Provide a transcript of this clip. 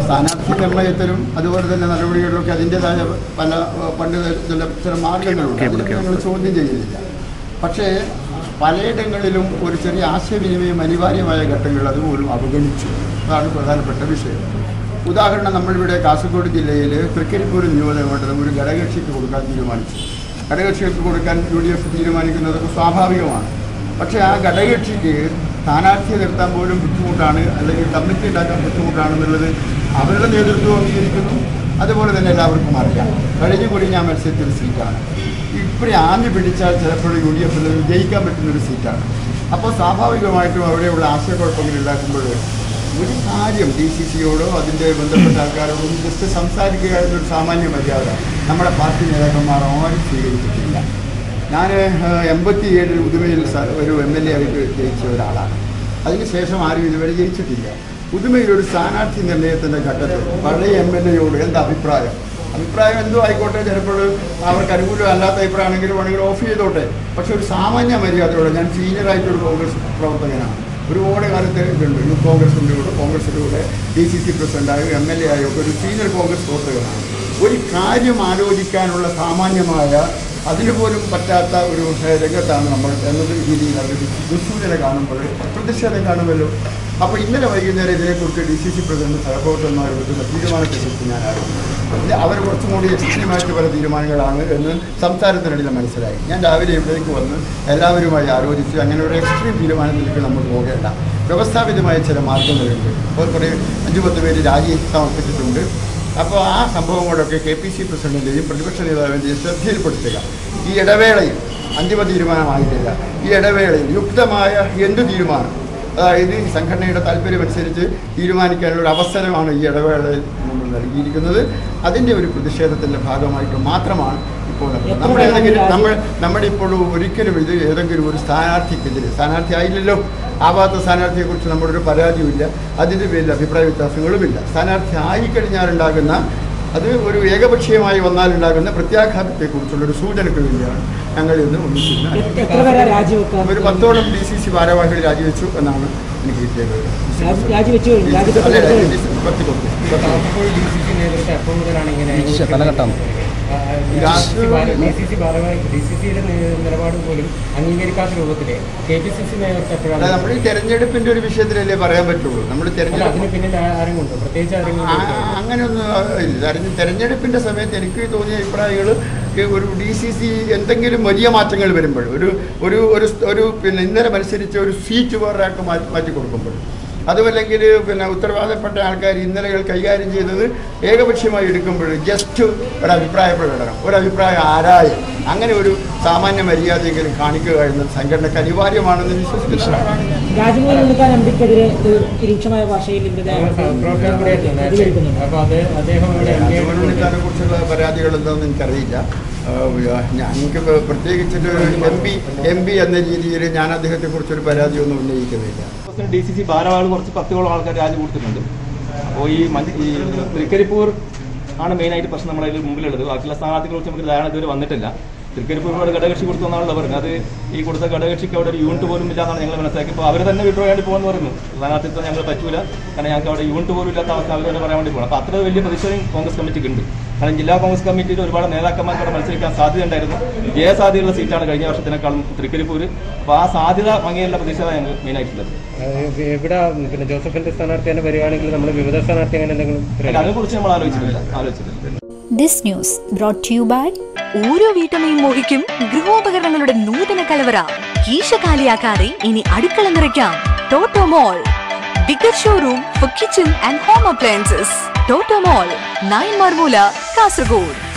സ്ഥാനാർത്ഥി നിർണയത്തിലും അതുപോലെ തന്നെ നടപടികളിലൊക്കെ അതിൻ്റെതായ പല ഏഹ്, പണ്ട് ചില ചില മാർഗങ്ങളുണ്ട് അതൊക്കെ ഞങ്ങൾ ചോദ്യം ചെയ്യുന്നില്ല പക്ഷേ പലയിടങ്ങളിലും ഒരു ചെറിയ ആശയവിനിമയം അനിവാര്യമായ ഘട്ടങ്ങൾ അതുപോലും അവഗണിച്ചു അതാണ് പ്രധാനപ്പെട്ട വിഷയം ഉദാഹരണം നമ്മളിവിടെ കാസർഗോഡ് ജില്ലയിൽ തൃക്കരിപ്പൂർ നിയോജകമണ്ഡലം ഒരു ഘടകകക്ഷിക്ക് കൊടുക്കാൻ തീരുമാനിച്ചു ഘടകകക്ഷികൾക്ക് കൊടുക്കാൻ യു ഡി എഫ് തീരുമാനിക്കുന്നതൊക്കെ സ്വാഭാവികമാണ് പക്ഷേ ആ ഘടകകക്ഷിക്ക് സ്ഥാനാർത്ഥിയെ നിർത്താൻ പോലും ബുദ്ധിമുട്ടാണ് അല്ലെങ്കിൽ കമ്മിറ്റി ഉണ്ടാക്കാൻ ബുദ്ധിമുട്ടാണെന്നുള്ളത് അവരുടെ നേതൃത്വം അംഗീകരിക്കുന്നു അതുപോലെ തന്നെ എല്ലാവർക്കും അറിയാം കഴിഞ്ഞ കൂടി ഞാൻ മത്സരത്തിൽ സീറ്റാണ് ഇപ്പഴേ ആഞ്ഞു പിടിച്ചാൽ ചിലപ്പോൾ യു ഡി എഫിൽ വിജയിക്കാൻ പറ്റുന്നൊരു സീറ്റാണ് അപ്പോൾ സ്വാഭാവികമായിട്ടും അവിടെയുള്ള ആശയക്കുഴപ്പങ്ങൾ ഉണ്ടാക്കുമ്പോൾ ഒരു കാര്യം ഡി സി സിയോടോ അതിൻ്റെ ബന്ധപ്പെട്ട ആൾക്കാരോടോ ഒന്ന് ജസ്റ്റ് സംസാരിക്കുക എന്നൊരു സാമാന്യ മര്യാദ നമ്മുടെ പാർട്ടി നേതാക്കന്മാർ ആരും സ്വീകരിച്ചിട്ടില്ല ഞാൻ എൺപത്തി ഏഴിൽ ഉദുമയിൽ സ- ഒരു എം എൽ എ ആയിട്ട് ജയിച്ച ഒരാളാണ് അതിനുശേഷം ആരും ഇതുവരെ ജയിച്ചിട്ടില്ല ഉദുമയിൽ ഒരു സ്ഥാനാർത്ഥി നിർണയത്തിൻ്റെ ഘട്ടത്തിൽ പഴയ എം എൽ എയോട് എന്താ അഭിപ്രായം അഭിപ്രായം എന്തോ ആയിക്കോട്ടെ ചിലപ്പോൾ അവർക്ക് അനുകൂലമല്ലാത്ത അഭിപ്രായമാണെങ്കിലും വേണമെങ്കിൽ ഓഫ് ചെയ്തോട്ടെ പക്ഷെ ഒരു സാമാന്യ മര്യാദയോടെ ഞാൻ സീനിയറായിട്ടൊരു കോൺഗ്രസ് പ്രവർത്തകനാണ് ഒരുപാട് കാലത്ത് ഇതുണ്ട് യൂത്ത് കോൺഗ്രസിൻ്റെ കൂടെ കോൺഗ്രസിൻ്റെ കൂടെ ഡി സി സി പ്രസിഡൻ്റായോ എം എൽ എ ആയോ ഒക്കെ ഒരു സീനിയർ കോൺഗ്രസ് പ്രവർത്തകനാണ് ഒരു കാര്യം ആലോചിക്കാനുള്ള സാമാന്യമായ അതിന് പോലും പറ്റാത്ത ഒരു ഏഹ്, രംഗത്താണ് നമ്മൾ എന്നത് രീതിയിൽ അതൊരു ദുസൂചന കാണുമ്പോൾ പ്രതിഷേധം കാണുമല്ലോ അപ്പോൾ ഇന്നലെ വൈകുന്നേരം ഇതിനെക്കുറിച്ച് ഡി സി സി പ്രസിഡന്റ് സഹപ്രവർത്തകന്മാർ എടുക്കുന്ന തീരുമാനത്തെക്കുറിച്ച് ഞാൻ അറിഞ്ഞു ഇത് അവർ കുറച്ചും കൂടി എക്സ്ട്രീമായിട്ട് പല തീരുമാനങ്ങളാണ് എന്ന് സംസാരത്തിനിടയിൽ മനസ്സിലായി ഞാൻ രാവിലെ ഇവിടേക്ക് വന്ന് എല്ലാവരുമായി ആലോചിച്ച് അങ്ങനെ ഒരു എക്സ്ട്രീം തീരുമാനത്തിലേക്ക് നമ്മൾ പോകേണ്ട വ്യവസ്ഥാപിതമായ ചില മാർഗങ്ങളുണ്ട് അപ്പോൾ കുറേ അഞ്ചു പത്ത് പേര് രാജി സമർപ്പിച്ചിട്ടുണ്ട് അപ്പോൾ ആ സംഭവങ്ങളൊക്കെ കെ പി സി പ്രസിഡന്റിൻ്റെയും പ്രതിപക്ഷ നേതാവിൻ്റെയും ശ്രദ്ധയിൽപ്പെടുത്തുക ഈ ഇടവേളയിൽ അന്തിമ തീരുമാനമായിട്ടില്ല ഈ ഇടവേളയിൽ യുക്തമായ എന്ത് തീരുമാനം അതായത് ഈ സംഘടനയുടെ താല്പര്യമനുസരിച്ച് തീരുമാനിക്കാനുള്ള ഒരു അവസരമാണ് ഈ ഇടവേളയിൽ നമ്മൾ നൽകിയിരിക്കുന്നത് അതിൻ്റെ ഒരു പ്രതിഷേധത്തിൻ്റെ ഭാഗമായിട്ട് മാത്രമാണ് ഇപ്പോൾ നടക്കുന്നത്. നമ്മൾ ഏതെങ്കിലും നമ്മൾ നമ്മുടെ ഇപ്പോഴും ഒരിക്കലും ഇത് ഏതെങ്കിലും ഒരു സ്ഥാനാർത്ഥിക്കെതിരെ സ്ഥാനാർത്ഥി ആയില്ലല്ലോ ആവാത്ത സ്ഥാനാർത്ഥിയെക്കുറിച്ച് നമ്മളൊരു പരാതിയുമില്ല അതിൻ്റെ പേരിൽ അഭിപ്രായ വ്യത്യാസങ്ങളുമില്ല സ്ഥാനാർത്ഥി ആയിക്കഴിഞ്ഞാലുണ്ടാകുന്ന അത് ഒരു ഏകപക്ഷീയമായി വന്നാലുണ്ടാകുന്ന പ്രത്യാഘാതത്തെക്കുറിച്ചുള്ള ഒരു സൂചനയ്ക്ക് വേണ്ടിയാണ് ഞങ്ങൾ ഇന്ന് ഒന്നിച്ചിരുന്നത് എത്ര പേരെ രാജിവെക്കാൻ ഒരു പത്തോളം ഡി സി സി ഭാരവാഹികൾ രാജിവെച്ചു എന്നാണ് എനിക്ക് കിട്ടിയത് രാജി- രാജിവെച്ചു കഴിഞ്ഞു. രാജിക്കത്ത് അല്ല, കൊടുത്തു ഡി സി- പത്ത് കൊടുത്തു. പത്ത് കൊടുത്തു. അപ്പോൾ ഡി സി സി നേതൃത്വം എപ്പോൾ മുതലാണ് ഇങ്ങനെ തലഘട്ടം. ഡി സി സി ഭാരവാഹി ഡി സി സിയുടെ നിലപാട് പോലും അംഗീകരിക്കാത്ത രൂപത്തില് കെ പി സി സി നേതൃത്വം അല്ല, എപ്പോഴാണ് നമ്മൾ ഈ തെരഞ്ഞെടുപ്പിന്റെ ഒരു വിഷയത്തിലല്ലേ പറയാൻ പറ്റുള്ളൂ നമ്മൾ അല്ല, തെരഞ്ഞെടുപ്പ് അതിന് പിന്നിൽ ആരും കൊണ്ടോ പ്രത്യേകിച്ച് ആരെങ്കിലും ആ, അങ്ങനെയൊന്നും ഇല്ല തെരഞ്ഞെ- തെരഞ്ഞെടുപ്പിന്റെ സമയത്ത് എനിക്ക് തോന്നിയ അഭിപ്രായങ്ങൾ ഒരു ഡി സി സി എന്തെങ്കിലും വലിയ മാറ്റങ്ങൾ വരുമ്പോൾ ഒരു ഒരു ഒരു സ്- ഒരു പിന്നെ ഇന്നലെ മത്സരിച്ച ഒരു സീറ്റ് വേറൊരാൾക്ക് മാറ്റി മാറ്റി കൊടുക്കുമ്പോൾ അതുമല്ലെങ്കിൽ പിന്നെ ഉത്തരവാദപ്പെട്ട ആൾക്കാർ ഇന്നലകൾ കൈകാര്യം ചെയ്തത് ഏകപക്ഷീയമായി എടുക്കുമ്പോൾ ജസ്റ്റ് ഒരു അഭിപ്രായ പ്രകടനം ഒരു അഭിപ്രായം ആരായം അങ്ങനെ ഒരു സാമാന്യ മര്യാദയെങ്കിലും കാണിക്കുക എന്നത് സംഘടനയ്ക്ക് അനിവാര്യമാണെന്ന് വിശ്വസിക്കുന്ന ആളാണ് ഞാൻ. രാജ്മോഹൻ ഉണ്ണിത്താൻ എംപിക്കെതിരെ ഒരു രൂക്ഷമായ ഭാഷയിൽ ഇവരുടെ പ്രവർത്തകൻ കൂടെയായിരുന്നു നേരത്തെ പ്രതികരിക്കുന്നുണ്ട് അപ്പോൾ അത് അദ്ദേഹം ഇവിടെ എം പി ആയിട്ട് രാജഭരണത്തെ കുറിച്ചുള്ള പരാതികൾ എന്താണെന്ന് എനിക്കറിയില്ല ഞങ്ങൾക്ക് പ്രത്യേകിച്ചിട്ട് എം പി എം പി എന്ന രീതിയിൽ ഞാൻ അദ്ദേഹത്തെക്കുറിച്ചൊരു പരാതിയൊന്നും ഉന്നയിക്കുന്നില്ല ഡി സി സി ഭാരവാഹികൾ കുറച്ച് പത്തോളം ആൾക്കാർ രാജി കൊടുത്തിട്ടുണ്ട് അപ്പോൾ ഈ മഞ്ച ഈ തൃക്കരിപ്പൂർ ആണ് മെയിനായിട്ട് പ്രശ്നം നമ്മുടെ ഇതിൽ മുമ്പിലുള്ളത് ബാക്കിയുള്ള സ്ഥാനാർത്ഥികളെ കുറിച്ച് നമുക്ക് ധാരണ ഇതുവരെ വന്നിട്ടില്ല തൃക്കരിപ്പൂരിനോട് ഘടകകക്ഷി കൊടുത്തു എന്നാണല്ലോ പറഞ്ഞത് അത് ഈ കൊടുത്ത ഘടകകക്ഷിക്ക് അവിടെ ഒരു യൂണിറ്റ് പോലും ഇല്ല എന്നാണ് ഞങ്ങൾ മനസ്സിലാക്കി അപ്പോൾ അവർ തന്നെ വിഡ്രോ വേണ്ടി പോകുമെന്ന് പറഞ്ഞു സ്ഥാനാർത്ഥിത്വം ഞങ്ങൾ പറ്റൂല കാരണം ഞങ്ങൾക്ക് അവിടെ യൂണിറ്റ് പോലും ഇല്ലാത്ത അവസ്ഥ അവർ തന്നെ പറയാൻ വേണ്ടി പോകണം അപ്പോൾ അത്ര വലിയ പ്രതിഷേധം കോൺഗ്രസ് കമ്മിറ്റിക്ക് ഉണ്ട് കാരണം ജില്ലാ കോൺഗ്രസ് കമ്മിറ്റിയിൽ ഒരുപാട് നേതാക്കന്മാർക്ക് അവിടെ മത്സരിക്കാൻ സാധ്യതയുണ്ടായിരുന്നു ജയസാധ്യതയുള്ള സീറ്റാണ് കഴിഞ്ഞ വർഷത്തിനേക്കാളും തൃക്കരിപ്പൂർ അപ്പോൾ ആ സാധ്യത ഭംഗിയുള്ള പ്രതിഷേധം ഞങ്ങൾ മെയിനായിട്ടുള്ളത് ഇവിടെ പിന്നെ ജോസഫിന്റെ സ്ഥാനാർത്ഥി തന്നെ വരികയാണെങ്കിൽ നമ്മൾ വിവിധ സ്ഥാനാർത്ഥി അങ്ങനെ എന്തെങ്കിലും അല്ല, അതിനെക്കുറിച്ച് നമ്മൾ ആലോചിച്ചിട്ടില്ല ആലോചിച്ചിട്ടില്ല this news brought to you by ഓരോ വീട്ടമ്മയും മോഹിക്കും ഗൃഹോപകരണങ്ങളുടെ നൂതന കലവറ കീശ കാലിയാക്കാതെ ഇനി അടുക്കള നിറയ്ക്കാം Toto mall bigger showroom for kitchen and home appliances Toto mall nine മാർമൂല കാസർഗോഡ്